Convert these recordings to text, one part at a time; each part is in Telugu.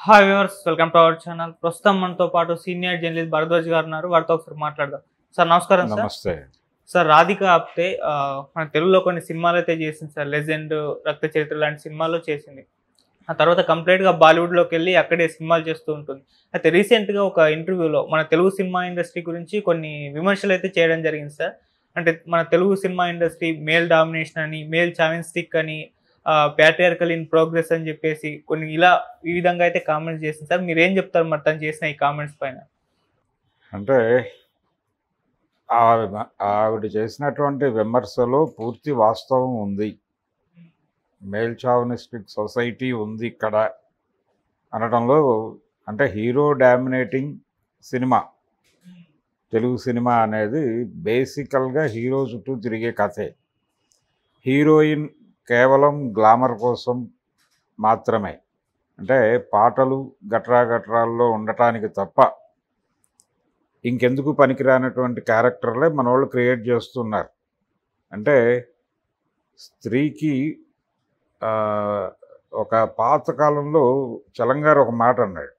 hi viewers welcome to our channel ప్రస్తుతం మనతో పాటు సీనియర్ జర్నలిస్ట్ భరద్వాజ్ గారు ఉన్నారు వారితో ఒకసారి మాట్లాడదాం సార్ నమస్కారం సార్ నమస్తే సార్ రాధిక ఆప్తే ఆ, మన తెలుగులో కొన్ని సినిమాలు అయితే చేసింది సార్ లెజెండ్ రక్త చరిత్ర లాంటి సినిమాలు చేసింది ఆ తర్వాత కంప్లీట్గా బాలీవుడ్లోకి వెళ్ళి అక్కడే సినిమాలు చేస్తూ ఉంటుంది అయితే రీసెంట్గా ఒక ఇంటర్వ్యూలో మన తెలుగు సినిమా ఇండస్ట్రీ గురించి కొన్ని విమర్శలు అయితే చేయడం జరిగింది సార్ అంటే మన Telugu cinema industry male domination అని మేల్ చావిన్స్టిక్ అని ప్యాట్రియార్కల్ ఇన్ ప్రోగ్రెస్ అని చెప్పేసి కొన్ని ఇలా ఈ విధంగా అయితే కామెంట్స్ చేసింది సార్ మీరు ఏం చెప్తారు మరి తను చేసిన ఈ కామెంట్స్ పైన అంటే ఆవిడ ఆవిడ చేసినటువంటి విమర్శలో పూర్తి వాస్తవం ఉంది మేల్ చావనిస్టిక్ సొసైటీ ఉంది ఇక్కడ అనడంలో అంటే hero dominating cinema Telugu cinema అనేది బేసికల్గా హీరో చుట్టూ తిరిగే కథే హీరోయిన్ కేవలం గ్లామర్ కోసం మాత్రమే అంటే పాటలు గట్రా గట్రాల్లో ఉండటానికి తప్ప ఇంకెందుకు పనికిరానటువంటి క్యారెక్టర్లే మన వాళ్ళు క్రియేట్ చేస్తున్నారు అంటే స్త్రీకి ఆ, ఒక పాతకాలంలో చలంగారు ఒక మాట అన్నాడు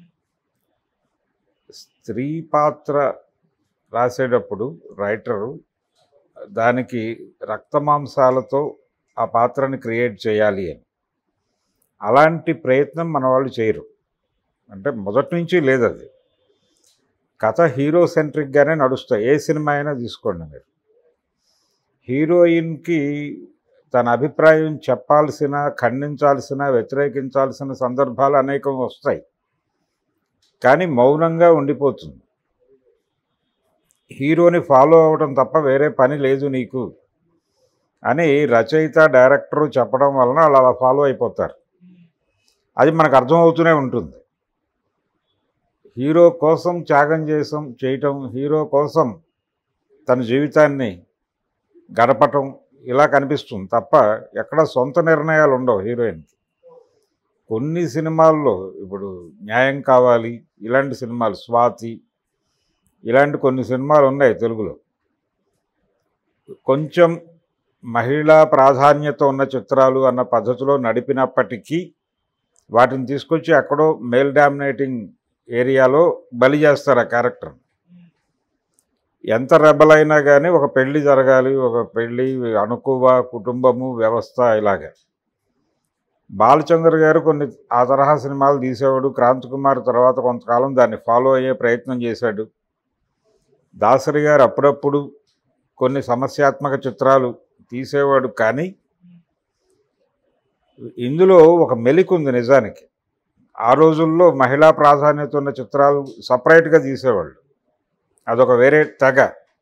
స్త్రీ పాత్ర రాసేటప్పుడు రైటరు దానికి రక్తమాంసాలతో ఆ పాత్రని క్రియేట్ చేయాలి అని అలాంటి ప్రయత్నం మన వాళ్ళు చేయరు అంటే మొదటి నుంచి లేదు అది కథ హీరో సెంట్రిక్గానే నడుస్తాయి ఏ సినిమా అయినా తీసుకోండి మీరు హీరోయిన్కి తన అభిప్రాయం చెప్పాల్సిన ఖండించాల్సిన వ్యతిరేకించాల్సిన సందర్భాలు అనేకం వస్తాయి కానీ మౌనంగా ఉండిపోతుంది హీరోని ఫాలో అవ్వడం తప్ప వేరే పని లేదు నీకు అని రచయిత డైరెక్టరు చెప్పడం వలన వాళ్ళు అలా ఫాలో అయిపోతారు అది మనకు అర్థమవుతూనే ఉంటుంది హీరో కోసం త్యాగం చేసం చేయటం హీరో కోసం తన జీవితాన్ని గడపటం ఇలా కనిపిస్తుంది తప్ప ఎక్కడ సొంత నిర్ణయాలు ఉండవు హీరోయిన్కి కొన్ని సినిమాల్లో ఇప్పుడు న్యాయం కావాలి ఇలాంటి సినిమాలు స్వాతి ఇలాంటి కొన్ని సినిమాలు ఉన్నాయి తెలుగులో కొంచెం మహిళా ప్రాధాన్యత ఉన్న చిత్రాలు అన్న పద్ధతిలో నడిపినప్పటికీ వాటిని తీసుకొచ్చి ఎక్కడో మేల్ డామినేటింగ్ ఏరియాలో బలి చేస్తారు ఆ క్యారెక్టర్ ఎంత రెబల్ అయినా కానీ ఒక పెళ్లి జరగాలి ఒక పెళ్లి అనుకువ కుటుంబము వ్యవస్థ ఇలాగా బాలచంద్ర గారు కొన్ని ఆ తరహా సినిమాలు తీసేవాడు క్రాంతి కుమార్ తర్వాత కొంతకాలం దాన్ని ఫాలో అయ్యే ప్రయత్నం చేశాడు దాసరి గారు అప్పుడప్పుడు కొన్ని సమస్యాత్మక చిత్రాలు తీసేవాడు కానీ ఇందులో ఒక మెలిక ఉంది నిజానికి ఆ రోజుల్లో మహిళా ప్రాధాన్యత ఉన్న చిత్రాలు సపరేట్గా తీసేవాళ్ళు అదొక వేరే తెగ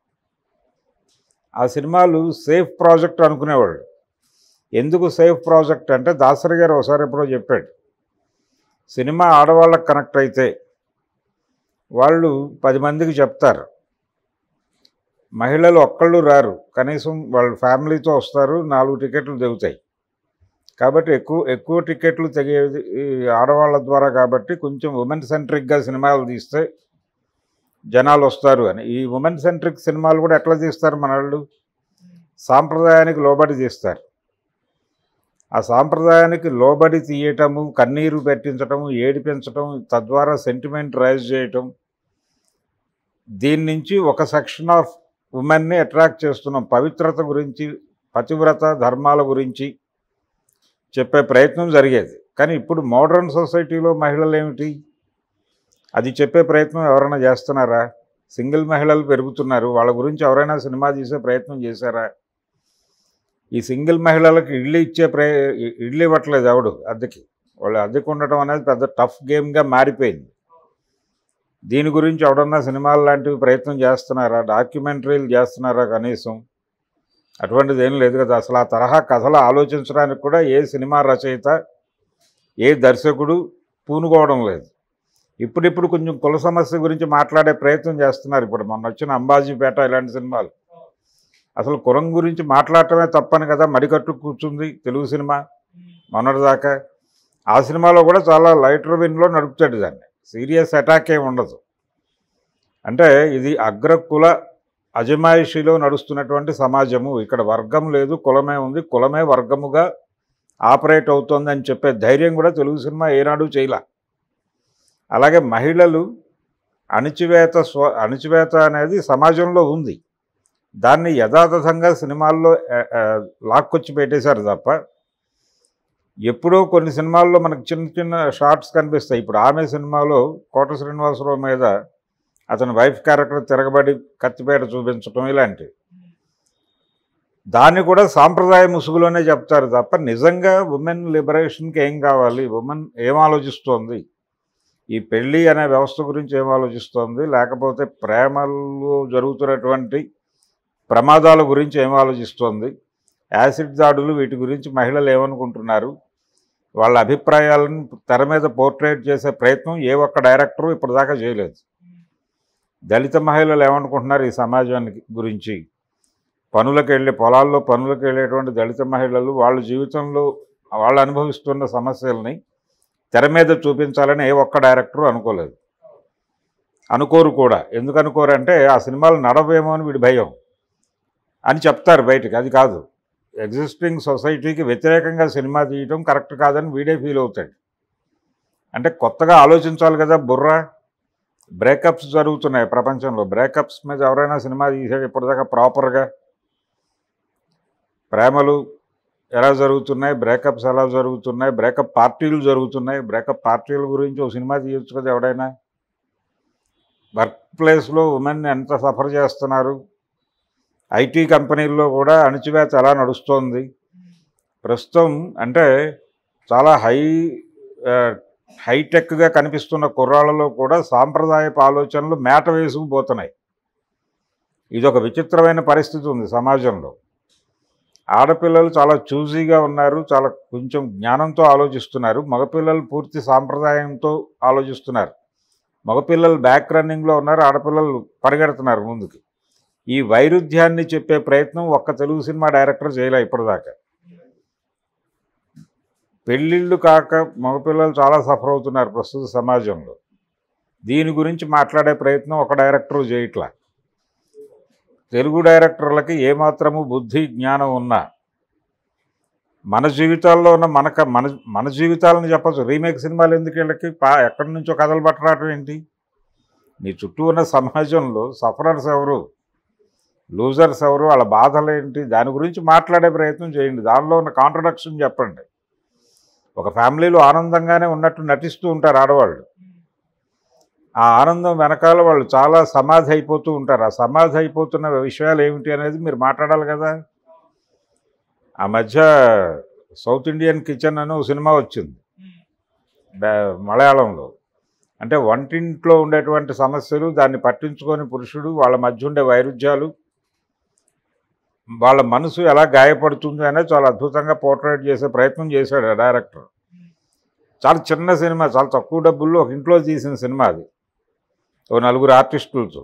ఆ సినిమాలు సేఫ్ ప్రాజెక్ట్ అనుకునేవాళ్ళు ఎందుకు సేఫ్ ప్రాజెక్ట్ అంటే దాసరి గారు ఒకసారి ఎప్పుడో చెప్పాడు సినిమా ఆడవాళ్ళకి కనెక్ట్ అయితే వాళ్ళు పది మందికి చెప్తారు మహిళలు ఒక్కళ్ళు రారు కనీసం వాళ్ళ ఫ్యామిలీతో వస్తారు నాలుగు టికెట్లు దిగుతాయి కాబట్టి ఎక్కువ ఎక్కువ టికెట్లు తెగేది ఈ ఆడవాళ్ళ ద్వారా కాబట్టి కొంచెం ఉమెన్ సెంట్రిక్గా సినిమాలు తీస్తే జనాలు వస్తారు అని ఈ ఉమెన్ సెంట్రిక్ సినిమాలు కూడా ఎట్లా తీస్తారు మన వాళ్ళు సాంప్రదాయానికి లోబడి తీస్తారు ఆ సాంప్రదాయానికి లోబడి తీయటము కన్నీరు పెట్టించటము ఏడిపించటం తద్వారా సెంటిమెంట్ రైజ్ చేయటం దీని నుంచి ఒక సెక్షన్ ఆఫ్ ఉమెన్ని అట్రాక్ట్ చేస్తున్నాం పవిత్రత గురించి పతివ్రత ధర్మాల గురించి చెప్పే ప్రయత్నం జరిగేది కానీ ఇప్పుడు మోడర్న్ సొసైటీలో మహిళలు ఏమిటి అది చెప్పే ప్రయత్నం ఎవరైనా చేస్తున్నారా సింగిల్ మహిళలు పెరుగుతున్నారు వాళ్ళ గురించి ఎవరైనా సినిమా తీసే ప్రయత్నం చేశారా ఈ సింగిల్ మహిళలకు ఇల్లు ఇచ్చే ప్రయ ఇల్లు ఇవ్వట్లేదు ఎవడు అద్దెకి వాళ్ళు అద్దెకు ఉండటం అనేది పెద్ద టఫ్ గేమ్గా మారిపోయింది దీని గురించి ఎవడన్నా సినిమాలు లాంటివి ప్రయత్నం చేస్తున్నారా డాక్యుమెంటరీలు చేస్తున్నారా కనీసం అటువంటిది ఏం లేదు కదా అసలు ఆ తరహా కథలు ఆలోచించడానికి కూడా ఏ సినిమా రచయిత ఏ దర్శకుడు పూనుకోవడం లేదు ఇప్పుడిప్పుడు కొంచెం కుల సమస్య గురించి మాట్లాడే ప్రయత్నం చేస్తున్నారు ఇప్పుడు మొన్న వచ్చిన అంబాజీపేట ఇలాంటి సినిమాలు అసలు కులం గురించి మాట్లాడటమే తప్పని కదా మడికట్టు కూర్చుంది తెలుగు సినిమా మొన్నటిదాకా ఆ సినిమాలో కూడా చాలా లైట్ విన్లో నడుపుతాడు దాన్ని సీరియస్ అటాక్ ఏమి ఉండదు అంటే ఇది అగ్రకుల అజమాయిషిలో నడుస్తున్నటువంటి సమాజము ఇక్కడ వర్గం లేదు కులమే ఉంది కులమే వర్గముగా ఆపరేట్ అవుతోంది అని చెప్పే ధైర్యం కూడా తెలుగు సినిమా ఏనాడు చేయలే అలాగే మహిళలు అణిచివేత స్వ అణిచివేత అనేది సమాజంలో ఉంది దాన్ని యథాతథంగా సినిమాల్లో ఆ, ఆ, లాక్కొచ్చి పెట్టేశారు తప్ప ఎప్పుడో కొన్ని సినిమాల్లో మనకు చిన్న చిన్న షార్ట్స్ కనిపిస్తాయి ఇప్పుడు ఆమె సినిమాలో కోట శ్రీనివాసరావు మీద అతని వైఫ్ క్యారెక్టర్ తిరగబడి కత్తిపేట చూపించటం ఇలాంటివి దాన్ని కూడా సాంప్రదాయ ముసుగులోనే చెప్తారు తప్ప నిజంగా ఉమెన్ లిబరేషన్కి ఏం కావాలి ఉమెన్ ఏం ఆలోచిస్తోంది ఈ పెళ్ళి అనే వ్యవస్థ గురించి ఏం ఆలోచిస్తోంది లేకపోతే ప్రేమలో జరుగుతున్నటువంటి ప్రమాదాల గురించి ఏం ఆలోచిస్తోంది యాసిడ్ దాడులు వీటి గురించి మహిళలు ఏమనుకుంటున్నారు వాళ్ళ అభిప్రాయాలను తెర మీద పోర్ట్రేట్ చేసే ప్రయత్నం ఏ ఒక్క డైరెక్టరు ఇప్పటిదాకా చేయలేదు దళిత మహిళలు ఏమనుకుంటున్నారు ఈ సమాజానికి గురించి పనులకు వెళ్ళే పొలాల్లో పనులకు వెళ్ళేటువంటి దళిత మహిళలు వాళ్ళ జీవితంలో వాళ్ళు అనుభవిస్తున్న సమస్యల్ని తెర మీద చూపించాలని ఏ ఒక్క డైరెక్టరు అనుకోలేదు అనుకోరు కూడా ఎందుకు అనుకోరంటే ఆ సినిమాలు నడవేమో అని వీడి భయం అని చెప్తారు బయటికి అది కాదు ఎగ్జిస్టింగ్ సొసైటీకి వ్యతిరేకంగా సినిమా తీయటం కరెక్ట్ కాదని వీడే ఫీల్ అవుతాడు అంటే కొత్తగా ఆలోచించాలి కదా బుర్ర బ్రేకప్స్ జరుగుతున్నాయి ప్రపంచంలో బ్రేకప్స్ మీద ఎవరైనా సినిమా తీసాడు ఇప్పటిదాకా ప్రాపర్గా ప్రేమలు ఎలా జరుగుతున్నాయి బ్రేకప్స్ ఎలా జరుగుతున్నాయి బ్రేకప్ పార్టీలు జరుగుతున్నాయి బ్రేకప్ పార్టీల గురించి ఒక సినిమా తీయొచ్చు కదా ఎవడైనా వర్క్ ప్లేస్లో ఉమెన్ ఎంత సఫర్ చేస్తున్నారు ఐటీ కంపెనీల్లో కూడా అణిచివేత ఎలా నడుస్తోంది ప్రస్తుతం అంటే చాలా హై ఆ, హైటెక్గా కనిపిస్తున్న కుర్రాళ్ళలో కూడా సాంప్రదాయపు ఆలోచనలు మేట వేసుకుపోతున్నాయి ఇది ఒక విచిత్రమైన పరిస్థితి ఉంది సమాజంలో ఆడపిల్లలు చాలా చూజీగా ఉన్నారు చాలా కొంచెం జ్ఞానంతో ఆలోచిస్తున్నారు మగపిల్లలు పూర్తి సాంప్రదాయంతో ఆలోచిస్తున్నారు మగపిల్లలు బ్యాక్ రన్నింగ్లో ఉన్నారు ఆడపిల్లలు పరిగెడుతున్నారు ముందుకి ఈ వైరుధ్యాన్ని చెప్పే ప్రయత్నం ఒక్క తెలుగు సినిమా డైరెక్టర్ చేయలే ఇప్పటిదాకా పెళ్ళిళ్ళు కాక మగపిల్లలు చాలా సఫర్ అవుతున్నారు ప్రస్తుత సమాజంలో దీని గురించి మాట్లాడే ప్రయత్నం ఒక డైరెక్టర్ చేయట్లా తెలుగు డైరెక్టర్లకి ఏమాత్రము బుద్ధి జ్ఞానం ఉన్నా మన జీవితాల్లో ఉన్న మనక మన మన జీవితాలను చెప్పచ్చు రీమేక్ సినిమాలు ఎందుకు వీళ్ళకి పా ఎక్కడి నుంచో కథలు పట్టరాటం ఏంటి నీ చుట్టూ ఉన్న సమాజంలో సఫరర్స్ ఎవరు లూజర్స్ ఎవరు వాళ్ళ బాధలు ఏంటి దాని గురించి మాట్లాడే ప్రయత్నం చేయండి దానిలో ఉన్న కాంట్రడక్షన్ చెప్పండి ఒక ఫ్యామిలీలో ఆనందంగానే ఉన్నట్టు నటిస్తూ ఉంటారు ఆడవాళ్ళు ఆ ఆనందం వెనకాల వాళ్ళు చాలా సమాధి అయిపోతూ ఉంటారు ఆ సమాధి అయిపోతున్న విషయాలు ఏమిటి అనేది మీరు మాట్లాడాలి కదా ఆ మధ్య సౌత్ ఇండియన్ కిచెన్ అని ఒక సినిమా వచ్చింది బా- మలయాళంలో అంటే వంటింట్లో ఉండేటువంటి సమస్యలు దాన్ని పట్టించుకొని పురుషుడు వాళ్ళ మధ్య ఉండే వైరుధ్యాలు వాళ్ళ మనసు ఎలా గాయపడుతుంది అనేది చాలా అద్భుతంగా పోర్ట్రేట్ చేసే ప్రయత్నం చేశాడు ఆ డైరెక్టర్ చాలా చిన్న సినిమా చాలా తక్కువ డబ్బుల్లో ఒక ఇంట్లో తీసిన సినిమా అది ఓ నలుగురు ఆర్టిస్టులతో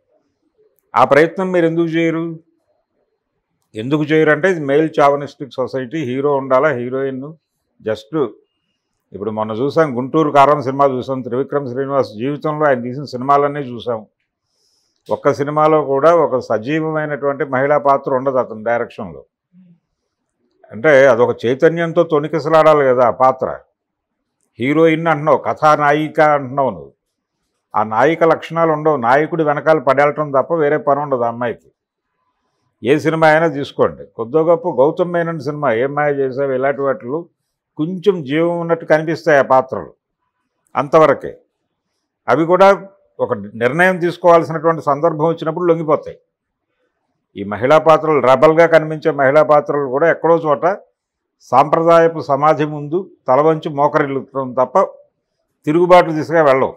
ఆ ప్రయత్నం మీరు ఎందుకు చేయరు ఎందుకు చేయరు అంటే ఇది మెయిల్ చావనిస్టిక్ సొసైటీ హీరో ఉండాలా హీరోయిన్ జస్ట్ ఇప్పుడు మొన్న చూసాం గుంటూరు కారం సినిమా చూసాం త్రివిక్రమ్ శ్రీనివాస్ జీవితంలో ఆయన తీసిన సినిమాలన్నీ చూసాం ఒక్క సినిమాలో కూడా ఒక సజీవమైనటువంటి మహిళా పాత్ర ఉండదు అతని డైరెక్షన్లో అంటే అదొక చైతన్యంతో తొణికిసలాడాలి కదా ఆ పాత్ర హీరోయిన్ అంటున్నావు కథానాయిక అంటున్నావు నువ్వు ఆ నాయిక లక్షణాలు ఉండవు నాయకుడి వెనకాల పడేయటం తప్ప వేరే పని ఉండదు ఆ అమ్మాయికి ఏ సినిమా అయినా తీసుకోండి కొద్దో గొప్ప గౌతమ్ మేనన్ సినిమా ఏం మాయ చేసావు ఇలాంటి వాటిలో కొంచెం జీవం ఉన్నట్టు కనిపిస్తాయి ఆ పాత్రలు అంతవరకే అవి కూడా ఒక నిర్ణయం తీసుకోవాల్సినటువంటి సందర్భం వచ్చినప్పుడు లొంగిపోతాయి ఈ మహిళా పాత్రలు రెబల్గా కనిపించే మహిళా పాత్రలు కూడా ఎక్కడో చోట సాంప్రదాయపు సమాధి ముందు తల వంచి మోకరిల్లుతాం తప్ప తిరుగుబాటు దిశగా వెళ్ళవు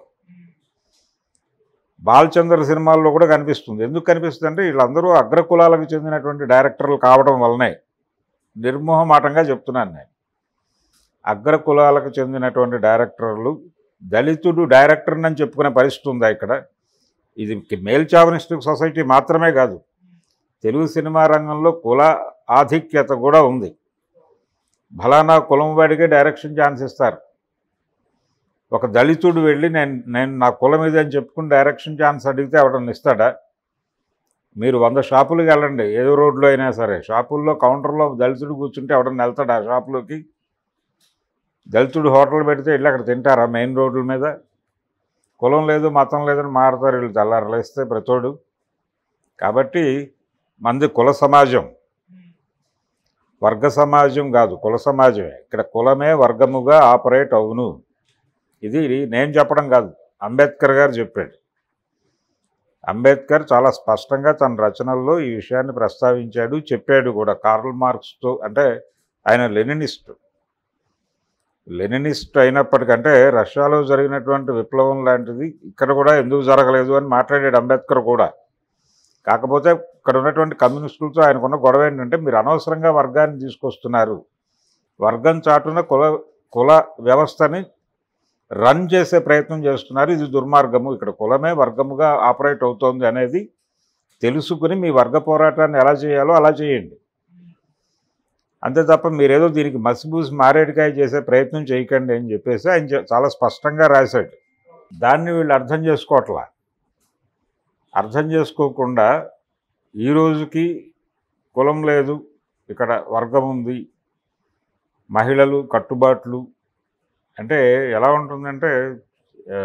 బాలచంద్ర సినిమాల్లో కూడా కనిపిస్తుంది ఎందుకు కనిపిస్తుంది అంటే వీళ్ళందరూ అగ్రకులాలకు చెందినటువంటి డైరెక్టర్లు కావడం వల్లనే నిర్మోహమాటంగా చెప్తున్నాను నేను అగ్రకులాలకు చెందినటువంటి డైరెక్టర్లు దళితుడు డైరెక్టర్ అని చెప్పుకునే పరిస్థితి ఉందా ఇక్కడ ఇది మేల్ చావనిస్టిక్ సొసైటీ మాత్రమే కాదు తెలుగు సినిమా రంగంలో కుల ఆధిక్యత కూడా ఉంది ఫలానా కులం వాడికే డైరెక్షన్ ఛాన్స్ ఇస్తారు ఒక దళితుడు వెళ్ళి నేను నేను నా కులం ఇది అని చెప్పుకుని డైరెక్షన్ ఛాన్స్ అడిగితే ఎవడన్నా ఇస్తాడా మీరు వంద షాపులకు వెళ్ళండి ఏ రోడ్లో అయినా సరే షాపుల్లో కౌంటర్లో దళితుడు కూర్చుంటే ఎవడన్నా వెళ్తాడా ఆ షాపులోకి దళితుడు హోటల్ పెడితే వెళ్ళి అక్కడ తింటారా మెయిన్ రోడ్ల మీద కులం లేదు మతం లేదని మారుతారు వీళ్ళు తెల్లారలేస్తే ప్రతోడు కాబట్టి మంది కుల సమాజం వర్గ సమాజం కాదు కుల సమాజమే ఇక్కడ కులమే వర్గముగా ఆపరేట్ అవును ఇది నేను చెప్పడం కాదు అంబేద్కర్ గారు చెప్పాడు అంబేద్కర్ చాలా స్పష్టంగా తన రచనల్లో ఈ విషయాన్ని ప్రస్తావించాడు చెప్పాడు కూడా కార్ల్ మార్క్స్తో అంటే ఆయన లెనినిస్ట్ లెనినిస్ట్ అయినప్పటికంటే రష్యాలో జరిగినటువంటి విప్లవం లాంటిది ఇక్కడ కూడా ఎందుకు జరగలేదు అని మాట్లాడాడు అంబేద్కర్ కూడా కాకపోతే ఇక్కడ ఉన్నటువంటి కమ్యూనిస్టులతో ఆయనకున్న గొడవ ఏంటంటే మీరు అనవసరంగా వర్గాన్ని తీసుకొస్తున్నారు వర్గం చాటున కుల కుల వ్యవస్థని రన్ చేసే ప్రయత్నం చేస్తున్నారు ఇది దుర్మార్గము ఇక్కడ కులమే వర్గముగా ఆపరేట్ అవుతోంది అనేది తెలుసుకుని మీ వర్గ పోరాటాన్ని ఎలా చేయాలో అలా చేయండి అంతే తప్ప మీరేదో దీనికి మసిబూసి మారేడికాయ చేసే ప్రయత్నం చేయకండి అని చెప్పేసి ఆయన చె- చాలా స్పష్టంగా రాశాడు దాన్ని వీళ్ళు అర్థం చేసుకోవట్లా అర్థం చేసుకోకుండా ఈ రోజుకి కులం లేదు ఇక్కడ వర్గం ఉంది మహిళలు కట్టుబాట్లు అంటే ఎలా ఉంటుందంటే ఆ,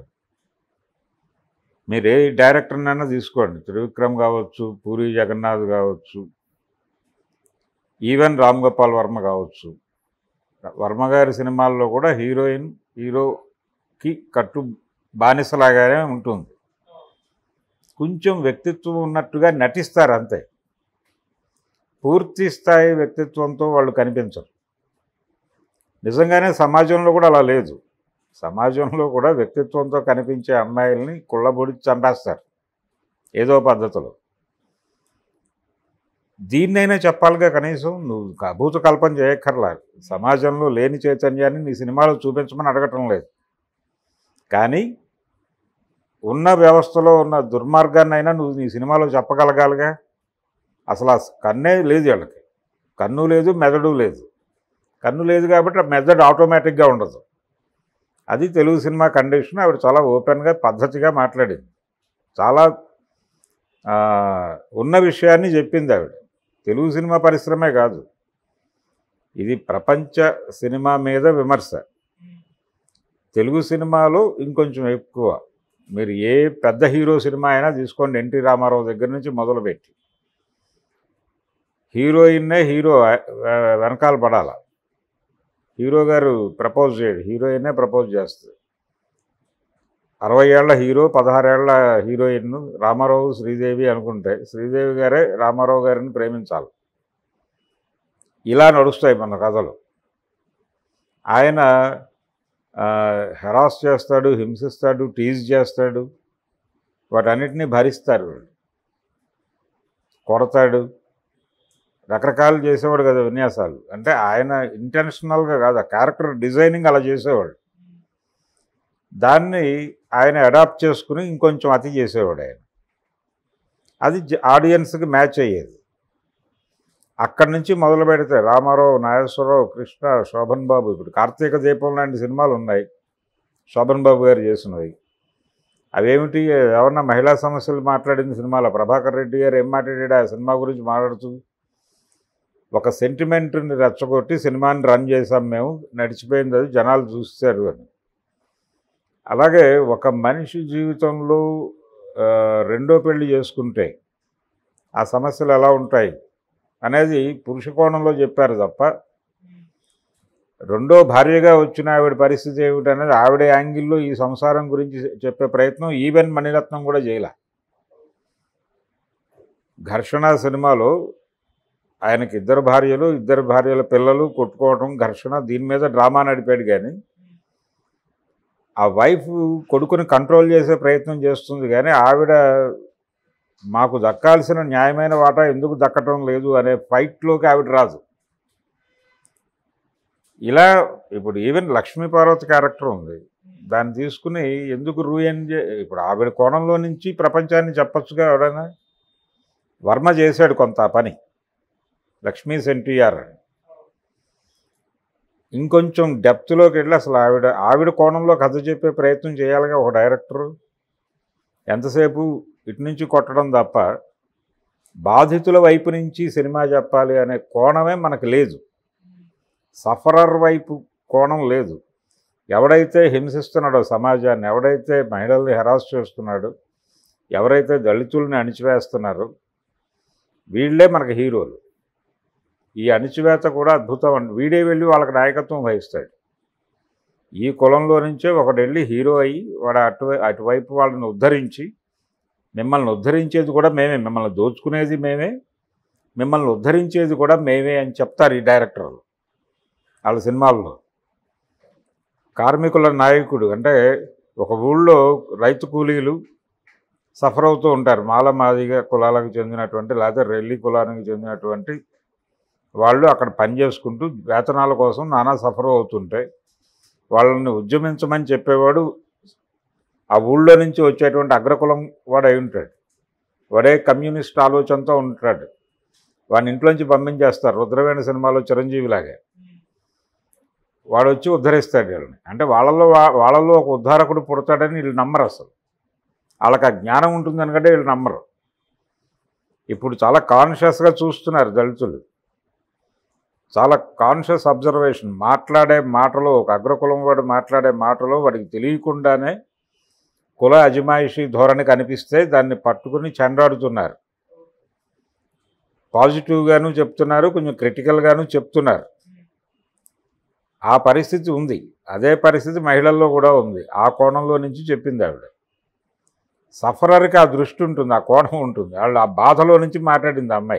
మీరు ఏ డైరెక్టర్నైనా తీసుకోండి త్రివిక్రమ్ కావచ్చు పూరి జగన్నాథ్ కావచ్చు ఈవెన్ రామ్ గోపాల్ వర్మ కావచ్చు వర్మ గారి సినిమాల్లో కూడా హీరోయిన్ హీరోకి కట్టు బానిసలాగానే ఉంటుంది కొంచెం వ్యక్తిత్వం ఉన్నట్టుగా నటిస్తారు అంతే పూర్తి స్థాయి వ్యక్తిత్వంతో వాళ్ళు కనిపించరు నిజంగానే సమాజంలో కూడా అలా లేదు సమాజంలో కూడా వ్యక్తిత్వంతో కనిపించే అమ్మాయిల్ని కుళ్ళబొడి చంపేస్తారు ఏదో పద్ధతిలో దీన్నైనా చెప్పాలిగా కనీసం నువ్వు అభూత కల్పన చేయక్కర్లా సమాజంలో లేని చైతన్యాన్ని నీ సినిమాలో చూపించమని అడగటం లేదు కానీ ఉన్న వ్యవస్థలో ఉన్న దుర్మార్గాన్నైనా నువ్వు నీ సినిమాలో చెప్పగలగాలిగా అసలు ఆ కన్నే లేదు వీళ్ళకి కన్ను లేదు మెదడు లేదు కన్ను లేదు కాబట్టి ఆ మెదడు ఆటోమేటిక్గా ఉండదు అది తెలుగు సినిమా కండిషన్ ఆవిడ చాలా ఓపెన్గా పద్ధతిగా మాట్లాడింది చాలా ఆ, ఉన్న విషయాన్ని చెప్పింది ఆవిడ తెలుగు సినిమా పరిశ్రమే కాదు ఇది ప్రపంచ సినిమా మీద విమర్శ తెలుగు సినిమాలో ఇంకొంచెం ఎక్కువ మీరు ఏ పెద్ద హీరో సినిమా అయినా తీసుకోండి ఎన్టీ రామారావు దగ్గర నుంచి మొదలుపెట్టి హీరోయిన్నే హీరో వె- వెనకాల పడాల హీరో గారు ప్రపోజ్ చేయడు హీరోయిన్నే ప్రపోజ్ చేస్తుంది అరవై ఏళ్ల హీరో పదహారేళ్ల హీరోయిన్ రామారావు శ్రీదేవి అనుకుంటే శ్రీదేవి గారే రామారావు గారిని ప్రేమించాలి ఇలా నడుస్తాయి మన కథలు ఆయన హెరాస్ చేస్తాడు హింసిస్తాడు టీజ్ చేస్తాడు వాటన్నిటినీ భరిస్తారు వీళ్ళు కొడతాడు రకరకాలు చేసేవాడు కదా విన్యాసాలు అంటే ఆయన ఇంటెన్షనల్గా కాదు ఆ క్యారెక్టర్ డిజైనింగ్ అలా చేసేవాడు దాన్ని ఆయన అడాప్ట్ చేసుకుని ఇంకొంచెం అతి చేసేవాడు ఆయన అది జ- ఆడియన్స్కి మ్యాచ్ అయ్యేది అక్కడి నుంచి మొదలు పెడితే రామారావు నాగేశ్వరరావు కృష్ణ శోభన్ బాబు ఇప్పుడు కార్తీక దీపం లాంటి సినిమాలు ఉన్నాయి శోభన్ బాబు గారు చేసినవి అవేమిటి ఎవరన్నా మహిళా సమస్యలు మాట్లాడిన సినిమాలో ప్రభాకర్ రెడ్డి గారు ఏం మాట్లాడాడు ఆ సినిమా గురించి మాట్లాడుతూ ఒక సెంటిమెంట్ని రెచ్చగొట్టి సినిమాని రన్ చేసాం మేము నడిచిపోయింది అది జనాలు చూస్తారు అని అలాగే ఒక మనిషి జీవితంలో ఆ, రెండో పెళ్లి చేసుకుంటే ఆ సమస్యలు ఎలా ఉంటాయి అనేది పురుష కోణంలో చెప్పారు తప్ప రెండో భార్యగా వచ్చిన ఆవిడ పరిస్థితి ఏమిటనేది ఆవిడ యాంగిల్లో ఈ సంసారం గురించి చెప్పే ప్రయత్నం ఈవెన్ మణిరత్నం కూడా చేయలే ఘర్షణ సినిమాలో ఆయనకి ఇద్దరు భార్యలు ఇద్దరు భార్యల పిల్లలు కొట్టుకోవడం ఘర్షణ దీని మీద డ్రామా నడిపాడు కానీ ఆ వైఫ్ కొడుకుని కంట్రోల్ చేసే ప్రయత్నం చేస్తుంది కానీ ఆవిడ మాకు దక్కాల్సిన న్యాయమైన వాటా ఎందుకు దక్కటం లేదు అనే ఫైట్లోకి ఆవిడ రాదు ఇలా ఇప్పుడు ఈవెన్ లక్ష్మీ పార్వతి క్యారెక్టర్ ఉంది దాన్ని తీసుకుని ఎందుకు రూయన్ చే ఇప్పుడు ఆవిడ కోణంలో నుంచి ప్రపంచాన్ని చెప్పొచ్చుగా ఎవడైనా వర్మ చేశాడు కొంత ఆ పని లక్ష్మీ సెంటిఆర్ అని ఇంకొంచెం డెప్త్లోకి వెళ్ళి అసలు ఆవిడ ఆవిడ కోణంలో కథ చెప్పే ప్రయత్నం చేయాలిగా ఒక డైరెక్టరు ఎంతసేపు ఇటు నుంచి కొట్టడం తప్ప బాధితుల వైపు నుంచి సినిమా చెప్పాలి అనే కోణమే మనకు లేదు సఫరర్ వైపు కోణం లేదు ఎవడైతే హింసిస్తున్నాడో సమాజాన్ని ఎవడైతే మహిళల్ని హెరాస్ చేస్తున్నాడో ఎవరైతే దళితుల్ని అణిచివేస్తున్నారో వీళ్ళే మనకు హీరోలు ఈ అణిచివేత కూడా అద్భుతం అండి వీడే వెళ్ళి వాళ్ళకి నాయకత్వం వహిస్తాడు ఈ కులంలో నుంచే ఒకడు వెళ్ళి హీరో అయ్యి వాడు అటు అటువైపు వాళ్ళని ఉద్ధరించి మిమ్మల్ని ఉద్ధరించేది కూడా మేమే మిమ్మల్ని దోచుకునేది మేమే మిమ్మల్ని ఉద్ధరించేది కూడా మేమే అని చెప్తారు ఈ డైరెక్టర్లు వాళ్ళ సినిమాల్లో కార్మికుల నాయకుడు అంటే ఒక ఊళ్ళో రైతు కూలీలు సఫర్ అవుతూ ఉంటారు మాల మాదిగ కులాలకు చెందినటువంటి లేదా రెల్లి కులానికి చెందినటువంటి వాళ్ళు అక్కడ పని చేసుకుంటూ వేతనాల కోసం నానా సఫర్ అవుతుంటే వాళ్ళని ఉద్యమించమని చెప్పేవాడు ఆ ఊళ్ళో నుంచి వచ్చేటువంటి అగ్రకులం వాడు అయి ఉంటాడు వాడే కమ్యూనిస్ట్ ఆలోచనతో ఉంటాడు వాడిని ఇంట్లోంచి పంపించేస్తారు రుద్రవేణ సినిమాలో చిరంజీవిలాగే వాడు వచ్చి ఉద్ధరిస్తాడు వీళ్ళని అంటే వాళ్ళలో వా- వాళ్ళలో ఒక ఉద్ధారకుడు పుడతాడని వీళ్ళు నమ్మరు అసలు వాళ్ళకి ఆ జ్ఞానం ఉంటుంది అనుకంటే వీళ్ళు నమ్మరు ఇప్పుడు చాలా కాన్షియస్గా చూస్తున్నారు దళితులు చాలా కాన్షియస్ అబ్జర్వేషన్ మాట్లాడే మాటలో ఒక అగ్రకులం వాడు మాట్లాడే మాటలో వాడికి తెలియకుండానే కుల అజమాయిషి ధోరణి కనిపిస్తే దాన్ని పట్టుకుని చెండాడుతున్నారు పాజిటివ్గాను చెప్తున్నారు కొంచెం క్రిటికల్గాను చెప్తున్నారు ఆ పరిస్థితి ఉంది అదే పరిస్థితి మహిళల్లో కూడా ఉంది ఆ కోణంలో నుంచి చెప్పింది ఆవిడ సఫరర్కి ఆ దృష్టి ఉంటుంది ఆ కోణం ఉంటుంది వాళ్ళు ఆ బాధలో నుంచి మాట్లాడింది ఆ అమ్మాయి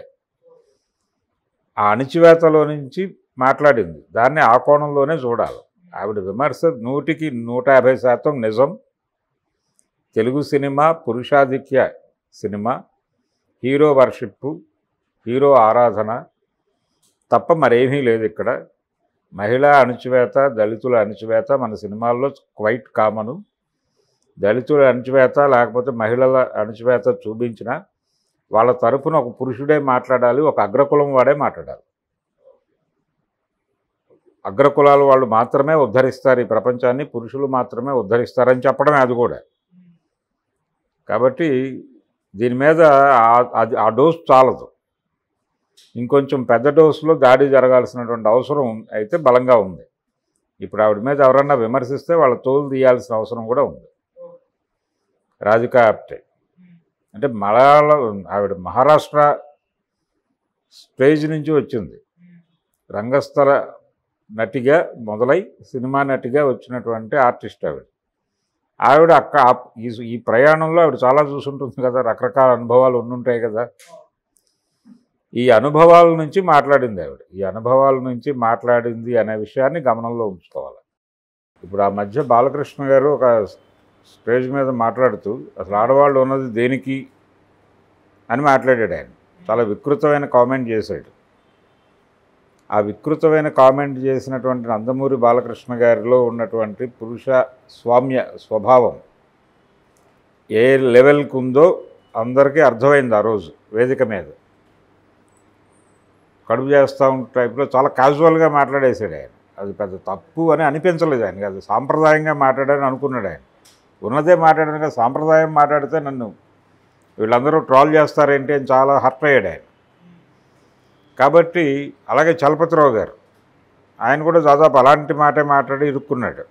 ఆ అణిచివేతలో నుంచి మాట్లాడింది దాన్ని ఆ కోణంలోనే చూడాలి ఆవిడ విమర్శ నూటికి నూట యాభై శాతం నిజం తెలుగు సినిమా పురుషాధిక్య సినిమా హీరో వర్షిప్పు హీరో ఆరాధన తప్ప మరేమీ లేదు ఇక్కడ మహిళా అణిచివేత దళితుల అణిచివేత మన సినిమాల్లో క్వైట్ కామను దళితుల అణిచివేత లేకపోతే మహిళల అణిచివేత చూపించిన వాళ్ళ తరపున ఒక పురుషుడే మాట్లాడాలి ఒక అగ్రకులం వాడే మాట్లాడాలి అగ్రకులాల వాళ్ళు మాత్రమే ఉద్ధరిస్తారు ఈ ప్రపంచాన్ని పురుషులు మాత్రమే ఉద్ధరిస్తారని చెప్పడమే అది కూడా కాబట్టి దీని మీద ఆ- అది ఆ డోస్ చాలదు ఇంకొంచెం పెద్ద డోసులో దాడి జరగాల్సినటువంటి అవసరం అయితే బలంగా ఉంది ఇప్పుడు ఆవిడ మీద ఎవరన్నా విమర్శిస్తే వాళ్ళ తోలు తీయాల్సిన అవసరం కూడా ఉంది రాధికా ఆప్టే అంటే మలయాళ ఆవిడ మహారాష్ట్ర స్టేజ్ నుంచి వచ్చింది రంగస్థల నటిగా మొదలై సినిమా నటిగా వచ్చినటువంటి ఆర్టిస్ట్ ఆవిడ ఆవిడ అక్క ఆ- ఈ ఈ ప్రయాణంలో ఆవిడ చాలా చూసుంటుంది కదా రకరకాల అనుభవాలు ఉండుంటాయి కదా ఈ అనుభవాల నుంచి మాట్లాడింది ఆవిడ ఈ అనుభవాల నుంచి మాట్లాడింది అనే విషయాన్ని గమనంలో ఉంచుకోవాలి ఇప్పుడు ఆ మధ్య బాలకృష్ణ గారు ఒక స్టేజ్ మీద మాట్లాడుతూ అసలు ఆడవాళ్ళు ఉన్నది దేనికి అని మాట్లాడాడు ఆయన చాలా వికృతమైన కామెంట్ చేశాడు ఆ వికృతమైన కామెంట్ చేసినటువంటి నందమూరి బాలకృష్ణ గారిలో ఉన్నటువంటి పురుష స్వామ్య స్వభావం ఏ లెవెల్కి ఉందో అందరికీ అర్థమైంది ఆ రోజు వేదిక మీద కడుపు చేస్తూ ఉంటే టైప్లో చాలా క్యాజువల్గా మాట్లాడేశాడు ఆయన అది పెద్ద తప్పు అని అనిపించలేదు ఆయనకి అది సాంప్రదాయంగా మాట్లాడని అనుకున్నాడు ఆయన ఉన్నదే మాట్లాడాను కదా సాంప్రదాయం మాట్లాడితే నన్ను వీళ్ళందరూ ట్రాల్ చేస్తారేంటి అని చాలా హర్ట్ అయ్యాడు ఆయన కాబట్టి అలాగే చలపతిరావు గారు ఆయన కూడా దాదాపు అలాంటి మాటే మాట్లాడి ఇరుక్కున్నాడు